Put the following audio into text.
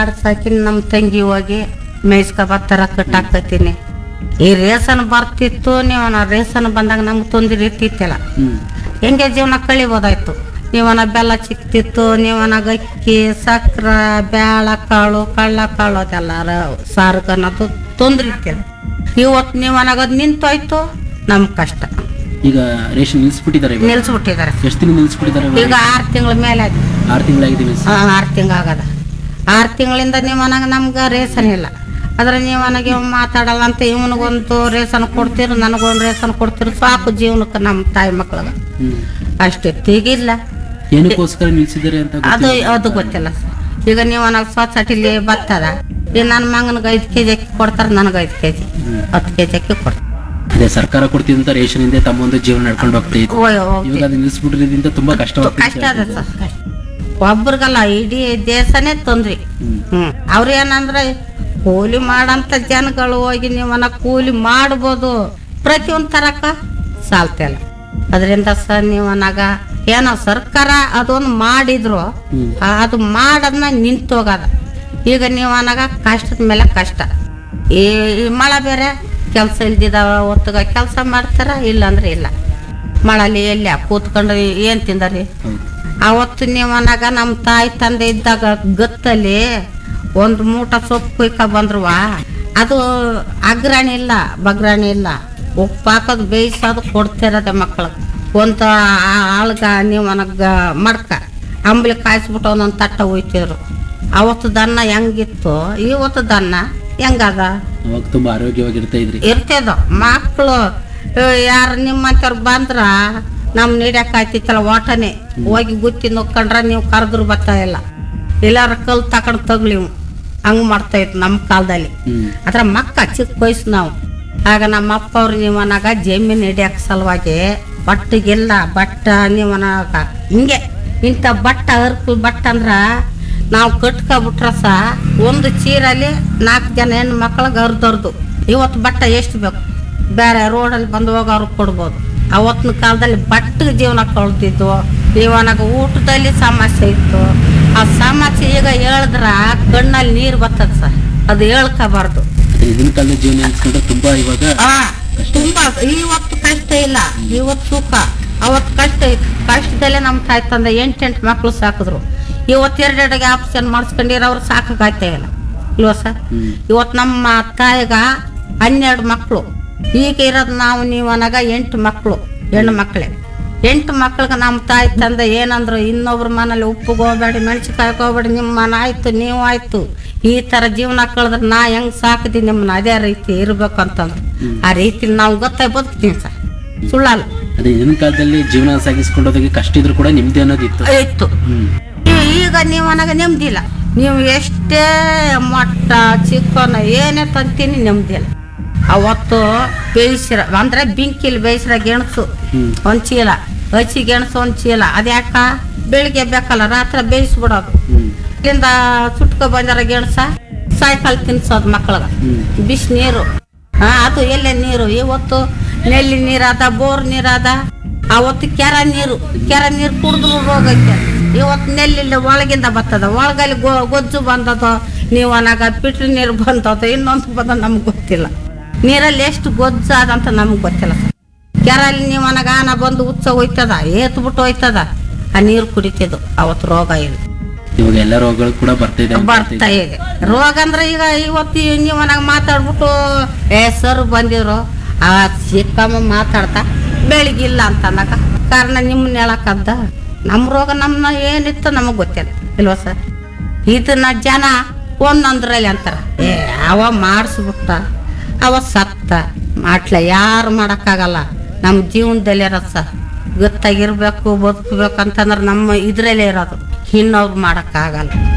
Add ಸಾಕಿನಿ ನಮ್ಮ ತಂಗಿ ಹೋಗಿ ಮೇಯ್ಸ್ಕ ಬರ್ತಾರ ಕಟ್ಟಾಕತ್ತೀನಿ ಈ ರೇಷನ್ ಬರ್ತಿತ್ತು ನೀವನ ರೇಷನ್ ಬಂದಾಗ ನಮ್ಗೆ ತೊಂದರೆ ಇರ್ತಿತ್ತಲ್ಲ ಹ್ಮ್ ಹೆಂಗೆ ಜೀವನ ಕಳಿಬೋದಾಯ್ತು ನೀವನ ಬೆಲ್ಲ ಸಿಕ್ತಿತ್ತು ನೀವನ ಅಕ್ಕಿ ಸಕ್ರ ಬ್ಯಾಳ ಕಾಳು ಕಳ್ಳ ಕಾಳು ಅದೆಲ್ಲ ರ- ಸಾರ್ಗ್ ಅನ್ನೋದು ತೊಂದ್ರೆ ಇತ್ತಿಲ್ಲ ಇವತ್ತು ನೀವನಾಗದ್ ನಿಂತೋಯ್ತು ನಮ್ ಕಷ್ಟ ಈಗ ರೇಷನ್ ನಿಲ್ಸ್ಬಿಟ್ಟಿದ್ದಾರೆ ಇವಾಗ ನಿಲ್ಸ್ಬಿಟ್ಟಿದ್ದಾರೆ ಎಷ್ಟು ದಿನ ನಿಲ್ಸ್ಬಿಟ್ಟಿದ್ದಾರೆ ಇವಾಗ? ಈಗ ಆರು ತಿಂಗಳ ಮೇಲೆ ಆಯ್ತು ಆರು ತಿಂಗಳಾಗಿದೆ ಮಿಸ್ ಆರು ತಿಂಗ ಆಗದ ಆರು ತಿಂಗಳಿಂದ ನೀವನಾಗ ನಮ್ಗೆ ರೇಷನ್ ಇಲ್ಲ ಆದ್ರೆ ನೀವನಾಗ ಇವ್ ಮಾತಾಡಲ್ಲ ಅಂತ ಇವನಿಗೊಂದು ರೇಷನ್ ಕೊಡ್ತೀರಿ ನನಗೊಂದು ರೇಷನ್ ಕೊಡ್ತೀರಿ ಸಾಕು ಜೀವನಕ್ಕೆ ನಮ್ಮ ತಾಯಿ ಮಕ್ಳಿಗೆ ಹ್ಮ್ ಅಷ್ಟೇ ತೆಗಿಲ್ಲ ಏನಕ್ಕೋಸ್ಕರ ನಿಲ್ಸಿದ್ದಾರೆ ಅಂತ ಅದು ಗೊತ್ತಿಲ್ಲ. ಅದು ಗೊತ್ತಿಲ್ಲ ಸರ್ ಈಗ ನೀವು ನಾವು ಸೊಸೈಟಿಲಿ ಬರ್ತದ ಈಗ ನನ್ನ ಮಗನಿಗೆ ಐದು ಕೆ ಜಿ ಅಕ್ಕಿ ಕೊಡ್ತಾರೆ ನನಗೆ ಐದು ಕೆ ಜಿ ಹ್ಮ್. ಹತ್ತು ಕೆ ಜಿ ಅಕ್ಕಿ ಕೊಡ್ತಾರೆ ಅದೇ ಸರ್ಕಾರ ಕೊಡ್ತಿದ್ದಂತ ರೇಷನ್ ಇಂದ ತಮ್ಮ ಒಂದು ಜೀವನ ನಡ್ಕೊಂಡು ಹೋಗ್ತಾ ಇತ್ತು ಓಯ್ ಹೋಗ್ತಿ- ಇವಾಗ ಅದು ನಿಲ್ಸ್ಬಿಟ್ಟಿರೋದ್ರಿಂದ ತುಂಬಾ ಕಷ್ಟ ಕಷ್ಟ ಅದ ಸರ್ ಕಷ್ಟ ಒಬ್ರಿಗಲ್ಲ ಇಡೀ ದೇಶನೇ ತೊಂದ್ರಿ ಹ್ಮ್. ಹ್ಮ್ ಅವ್ರ ಏನಂದ್ರೆ ಕೂಲಿ ಮಾಡಂತ ಜನಗಳು ಹೋಗಿ ನೀವನ್ನ ಕೂಲಿ ಮಾಡ್ಬೋದು ಪ್ರತಿಯೊಂದು ತರಕ ಸಾಲ್ತಿಲ್ಲ ಅದರಿಂದ ಸರ್ ನೀವನಾಗ ಏನೋ ಸರ್ಕಾರ ಅದೊಂದು ಮಾಡಿದ್ರು ಹ್ಮ್. ಆ, ಅದು ಮಾಡದ್ನ ನಿಂತೋಗದ ಈಗ ನೀವನಾಗ ಕಷ್ಟದ ಮೇಲೆ ಕಷ್ಟ ಈ ಈ ಮಳೆ ಬೇರೆ ಕೆಲಸ ಇಲ್ದಿದಾವ ಹೊತ್ತಗ ಕೆಲಸ ಮಾಡ್ತಾರ ಇಲ್ಲಾಂದ್ರೆ ಇಲ್ಲ ಮಳಲಿ ಎಲ್ಲಿ ಕೂತ್ಕೊಂಡು ಏನ್ ತಿಂದರಿ ಹೌದು ಅವತ್ತು ನೀವನಾಗ ನಮ್ಮ ತಾಯಿ ತಂದೆ ಇದ್ದಾಗ ಗತ್ತಲ್ಲಿ ಒಂದು ಮೂಟ ಸೊಪ್ಪು ಕುಯ್ಕ ಬಂದ್ರುವ ಅದು ಅಗ್ರಾಣಿ ಇಲ್ಲ ಬಗ್ರಾಣಿ ಇಲ್ಲ ಉಪ್ಪು ಹಾಕೋದು ಬೇಯಿಸೋದು ಕೊಡ್ತಿರೋದೆ ಮಕ್ಳಿಗೆ ಒಂದು ಆಳ್ಗ ನೀವನಾಗ ಮಡ್ಕ ಅಂಬ್ಲಿ ಕಾಯಿಸ್ಬಿಟ್ಟು ಒಂದೊಂದು ತಟ್ಟ ಒಯ್ತಿದ್ರು ಅವತ್ತು ದನ್ನ ಹೆಂಗಿತ್ತು ಇವತ್ತು ದನ್ನ ಹೆಂಗದ ಅವಾಗ ತುಂಬಾ ಆರೋಗ್ಯವಾಗಿರ್ತಾ ಇದ್ರಿ ಇರ್ತದ ಮಕ್ಕಳು ಯಾರು ನಿಮ್ಮಂತವ್ರು ಬಂದ್ರ ನಮ್ ನೀಡ್ಯಾಕ ಆಯ್ತಿತ್ತಲ್ಲ ಓಟನೆ ಹೋಗಿ ಗುತ್ತಿ ನೋಡ್ಕೊಂಡ್ರ ನೀವು ಕರೆದ್ರು ಬರ್ತಾ ಇಲ್ಲ ಎಲ್ಲಾರ ಕಲ್ ತಕೊಂಡ್ ತಗ್ಲಿವು ಹಂಗ್ ಮಾಡ್ತಾ ಇತ್ತು ನಮ್ಮ ಕಾಲದಲ್ಲಿ ಹ್ಮ್ ಅದ್ರ ಮಕ್ಕ ಚಿಕ್ಕ ವಯಸ್ಸು ನಾವು ಆಗ ನಮ್ಮ ಅಪ್ಪ ಅವ್ರು ನೀವನಾಗ ಜಮೀನು ಹಿಡಿಯಕ್ ಸಲುವಾಗಿ ಬಟ್ಟೆಗೆಲ್ಲ ಬಟ್ಟ ನೀವನಾಗ ಹಿಂಗೆ ಇಂಥ ಬಟ್ಟ ಅರ್ಕು ಬಟ್ಟ ಅಂದ್ರ ನಾವು ಕಟ್ಕೊಬಿಟ್ರ ಸಹ ಒಂದು ಚೀರಲ್ಲಿ ನಾಲ್ಕು ಜನ ಹೆಣ್ಣು ಮಕ್ಳಿಗೆ ಅರ್ಧರ್ದು ಇವತ್ತು ಬಟ್ಟ ಎಷ್ಟು ಬೇಕು ಬೇರೆ ರೋಡಲ್ಲಿ ಬಂದು ಹೋಗೋರು ಕೊಡ್ಬೋದು ಅವತ್ತಿನ ಕಾಲದಲ್ಲಿ ಬಟ್ಟೆಗೆ ಜೀವನ ಕಳ್ದಿದ್ದು ಇವನಾಗ ಊಟದಲ್ಲಿ ಸಮಸ್ಯೆ ಇತ್ತು ಆ ಸಮಸ್ಯೆ ಈಗ ಹೇಳಿದ್ರ ಕಣ್ಣಲ್ಲಿ ನೀರು ಬರ್ತದ ಸರ್ ಅದು ಹೇಳ್ಕೋಬಾರ್ದು ಅದೇ ಇದನ್ನ ಕಾಲದ ಜೀವನ ನೆನ್ಸ್ಕೊಂಡ್ರೆ ತುಂಬಾ ಇವಾಗ ಆ, ತುಂಬಾ ಇವತ್ತು ಕಷ್ಟ ಇಲ್ಲ ಇವತ್ತು ಸುಖ ಅವತ್ತು ಕಷ್ಟ ಇತ್ತು ಕಷ್ಟದಲ್ಲೇ ನಮ್ಮ ತಾಯಿ ತಂದೆ ಎಂಟೆಂಟು ಮಕ್ಳು ಸಾಕಿದ್ರು ಇವತ್ತು ಎರಡೆರಡಿಗೆ ಆಪ್ಷನ್ ಮಾಡಿಸ್ಕೊಂಡಿರೋರು ಸಾಕಾಗ್ತಾ ಇಲ್ಲ ಇಲ್ವಾ ಸರ್ ಹ್ಮ್ ಇವತ್ತು ನಮ್ಮ ತಾಯಿಗ ಹನ್ನೆರಡು ಮಕ್ಕಳು ಈಗ ಇರೋದು ನಾವು ನೀವು ಅನಾಗ ಎಂಟು ಮಕ್ಕಳು ಹೆಣ್ಣು ಮಕ್ಕಳೇ ಎಂಟು ಮಕ್ಳಿಗೆ ನಮ್ಮ ತಾಯಿ ತಂದೆ ಏನಂದ್ರು ಇನ್ನೊಬ್ರ ಮನೇಲಿ ಉಪ್ಪಿಗೆ ಹೋಗ್ಬೇಡಿ ಮೆಣಸಿನ್ಕಾಯಿ ಹೋಗ್ಬೇಡಿ ನಿಮ್ಮ ಮನೆ ಆಯ್ತು ನೀವು ಆಯ್ತು ಈ ತರ ಜೀವನ ಕಳೆದ್ರೆ ನಾ ಹೆಂಗ್ ಸಾಕಿದಿ ನಿಮ್ಮನ್ನ ಅದೇ ರೀತಿ ಇರ್ಬೇಕು ಅಂತಂದ್ರು ಆ ರೀತಿ ನಾವು ಗೊತ್ತಾಗಿ ಬದುಕ್ತೀವಿ ಸರ್ ಸುಳ್ಳಲ್ಲ ಅದೇ ಇದನ್ನ ಕಾಲದಲ್ಲಿ ಜೀವನ ಸಾಗಿಸ್ಕೊಂಡೋದಕ್ಕೆ ಕಷ್ಟ ಇದ್ರು ಕೂಡ ನಿಮ್ದೇ ಅನ್ನೋದಿತ್ತು ಇತ್ತು ಹ್ಮ್ ಈ- ಈಗ ನೀವು ನನಗೆ ನೆಮ್ಮದಿಲ್ಲ ನೀವು ಎಷ್ಟೇ ಮೊಟ್ಟ ಚಿಕನ್ ಏನೇ ತಂತೀನಿ ನೆಮ್ಮದಿಲ್ಲ ಅವತ್ತು ಬೇಯಿಸಿರ ಅಂದ್ರೆ ಬೆಂಕಿಲಿ ಬೇಯಿಸಿರ ಗೆಣಸು ಹ್ಮ್ ಒಂದ್ ಚೀಲ ಹಚ್ಚಿ ಗೆಣಸು ಒಂದ್ ಚೀಲ ಅದ್ಯಾಕ ಬೆಳಿಗ್ಗೆ ಬೇಕಲ್ಲ ರಾತ್ರಿ ಬೇಯಿಸ್ಬಿಡೋದು ಹ್ಮ್ ಇಲ್ಲಿಂದ ಸುಟ್ಕೊ ಬಂದಾರ ಗೆಣಸ ಸಾಯಂಕಾಲ ತಿನ್ಸೋದು ಮಕ್ಳಿಗೆ ಹ್ಮ್ ಬಿಸಿ ನೀರು ಹಾ ಅದು ಎಲ್ಲೇ ನೀರು ಇವತ್ತು ನೆಲ್ಲಿ ನೀರಾದ ಬೋರ್ ನೀರಾದ ಅವತ್ತು ಕೆರ ನೀರು ಕೆರ ನೀರು ಕುಡಿದ್ರು ರೋಗ ಐತೆ ಇವತ್ತು ನೆಲ್ಲಿಲ್ಲ ಒಳಗಿಂದ ಬರ್ತದ ಒಳಗಲ್ಲಿ ಗೊ ಗೊಜ್ಜು ಬಂದದ ನೀವು ಅನಾಗ ಪಿಟ್ರಿ ನೀರು ಬಂದದ ಇನ್ನೊಂದು ಬಂದ ನಮ್ಗೆ ಗೊತ್ತಿಲ್ಲ ನೀರಲ್ಲಿ ಎಷ್ಟು ಗೊಜ್ಜು ಅದಂತ ನಮ್ಗೆ ಗೊತ್ತಿಲ್ಲ ಕೆರಲ್ಲಿ ನೀವು ಅನಾಗ ಆನ ಬಂದು ಉಚ್ಚ ಹೋಯ್ತದ ಏತ್ ಬಿಟ್ಟು ಹೋಯ್ತದ ಆ ನೀರು ಕುಡಿತಿದ್ದು ಅವತ್ತು ರೋಗ ಇಲ್ಲ ಇವಾಗ ಎಲ್ಲ ರೋಗಗಳು ಕೂಡ ಬರ್ತಾ ಇದೆ ಅಂತ ಬರ್ತಾ ಇದೆ ರೋಗ ಅಂದ್ರೆ ಈಗ ಇವತ್ತು ನೀವು ನನಗೆ ಮಾತಾಡ್ಬಿಟ್ಟು ಏ ಸರ್ ಬಂದಿದ್ರು ಆ ಚಿಕ್ಕಮ್ಮ ಮಾತಾಡ್ತಾ ಬೆಳಿಗಿಲ್ಲ ಅಂತ ಅನ್ನಕ ಕಾರಣ ನಿಮ್ಮನ್ನ ಹೇಳಕ್ಕದ್ದ ನಮ್ಮ ರೋಗ ನಮ್ಮನ್ನ ಏನಿತ್ತು ನಮಗೆ ಗೊತ್ತಿಲ್ಲ ಇಲ್ವಾ ಸರ್ ಇದನ್ನ ಜನ ಒಂದೊಂದ್ರಲ್ಲಿ ಅಂತಾರ ಏ ಅವ ಮಾಡಿಸ್ಬಿಟ್ಟ ಅವ ಸತ್ತ ಮಾಡ್ಲ ಯಾರು ಮಾಡೋಕ್ಕಾಗಲ್ಲ ನಮ್ಮ ಜೀವನದಲ್ಲಿ ಇರೋದು ಸರ್ ಗೊತ್ತಾಗಿರ್ಬೇಕು ಬದುಕಬೇಕು ಅಂತಂದ್ರೆ ನಮ್ಮ ಇದ್ರಲ್ಲೇ ಇರೋದು ಇನ್ನೊಬ್ರು ಮಾಡೋಕ್ಕಾಗಲ್ಲ